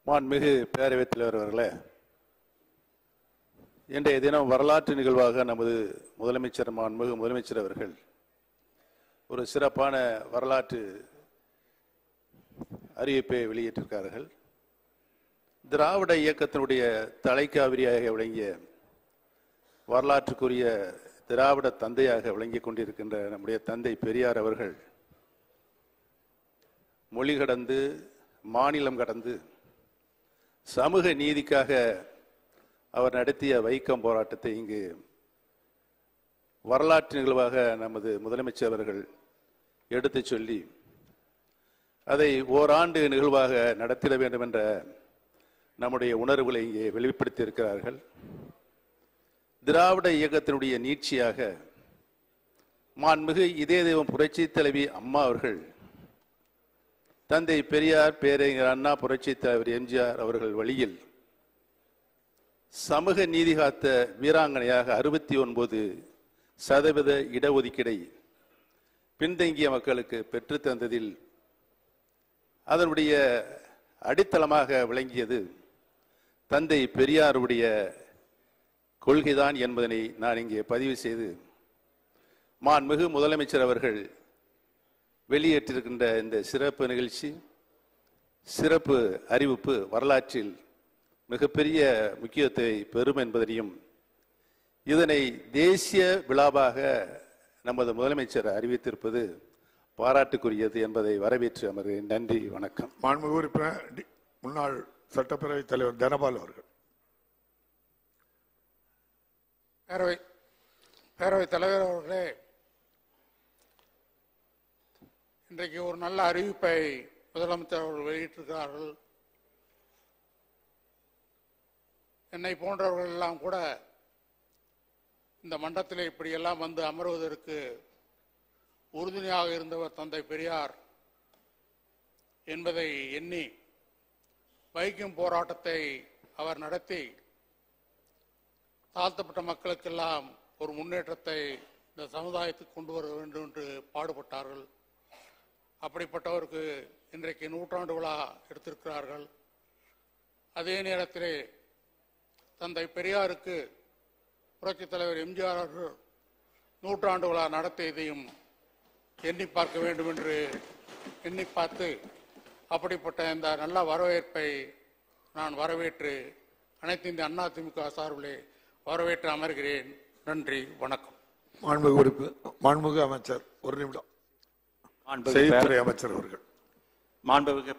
மாண்புமிகு பேரவைத் தலைவர் அவர்களே இன்றைய தினம் வரலாற்று நிகழ்வாக நமது முதலமைச்சர் மாண்புமிகு முதலமைச்சர் அவர்கள் ஒரு சிறப்பான வரலாற்று அறிவிப்பை வெளியிட்டிருக்கிறார்கள் திராவிட இயக்கத்தினுடைய தலைக்காவிரியாக விளங்கிய வரலாற்றுக்குரிய திராவிட தந்தையாக விளங்கிக் கொண்டிருக்கின்ற நம்முடைய தந்தை பெரியார் அவர்கள் மொழி கடந்து மாநிலம் கடந்து சமூக நீதிக்காக அவர் நடத்திய வைக்கம் போராட்டத்தை இங்கு வரலாற்று நிகழ்வாக நமது முதலமைச்சர் அவர்கள் எடுத்துச் சொல்லி அதை ஓராண்டு நிகழ்வாக நடத்திட வேண்டும் என்ற நம்முடைய உணர்வுகளை இங்கே வெளிப்படுத்தி இருக்கிறார்கள் திராவிட இயக்கத்தினுடைய நீட்சியாக மாண்புமிகு இதய தெய்வம் புரட்சி தலைவி அம்மா அவர்கள் தந்தை பெரியார் பேரறிஞர் அண்ணா புரட்சி தலைவர் எம்ஜிஆர் அவர்கள் வழியில் சமூக நீதி காத்த வீராங்கனையாக அறுபத்தி ஒன்பது சதவீத இடஒதுக்கீடை பின்தங்கிய மக்களுக்கு பெற்றுத் தந்ததில் அதனுடைய அடித்தளமாக விளங்கியது தந்தை பெரியாருடைய கொள்கைதான் என்பதனை நான் இங்கே பதிவு செய்து மாண்புமிகு முதலமைச்சர் அவர்கள் வெளியேற்றிருக்கின்ற இந்த சிறப்பு நிகழ்ச்சி சிறப்பு அறிவிப்பு வரலாற்றில் மிகப்பெரிய முக்கியத்துவத்தை பெறும் என்பதனையும் இதனை தேசிய விழாவாக நமது முதலமைச்சர் அறிவித்திருப்பது பாராட்டுக்குரியது என்பதை வரவேற்று அமர்கிறேன் நன்றி வணக்கம் மாண்புமிகு உறுப்பினர் டி- முன்னாள் சட்டப்பேரவைத் தலைவர் தனபால் அவர்கள் பேரவை பேரவைத் தலைவர் அவர்களே இன்றைக்கு ஒரு நல்ல அறிவிப்பை முதலமைச்சர் அவர்கள் வெளியிட்டிருக்கிறார்கள் என்னை போன்றவர்கள் எல்லாம் கூட இந்த மண்டலத்தில் இப்படியெல்லாம் வந்து அமர்வதற்கு உறுதுணையாக இருந்தவர் தந்தை பெரியார் என்பதை எண்ணி வைக்கும் போராட்டத்தை அவர் நடத்தி தாழ்த்தப்பட்ட மக்களுக்கெல்லாம் ஒரு முன்னேற்றத்தை இந்த சமுதாயத்துக்கு கொண்டு வர வேண்டும் என்று பாடுபட்டார்கள் அப்படிப்பட்டவருக்கு இன்றைக்கு நூற்றாண்டு விழா எடுத்திருக்கிறார்கள் அதே நேரத்திலே தந்தை பெரியாருக்கு புரட்சித் தலைவர் எம்ஜிஆர் அவர்கள் நூற்றாண்டு விழா நடத்தியதையும் எண்ணி பார்க்க வேண்டும் என்று எண்ணி பார்த்து அப்படிப்பட்ட இந்த நல்ல வரவேற்பை நான் வரவேற்று அனைத்து இந்த அண்ணா திமுக சார்பிலே வரவேற்று அமர்கிறேன் நன்றி வணக்கம் மாண்புமிகு உறுப்பு மாண்புமிகு அமைச்சர் ஒரு நிமிடம் மாண்புமிகு செய்தித்துறை பேர- அமைச்சர் அவர்கள் மாண்புமிகு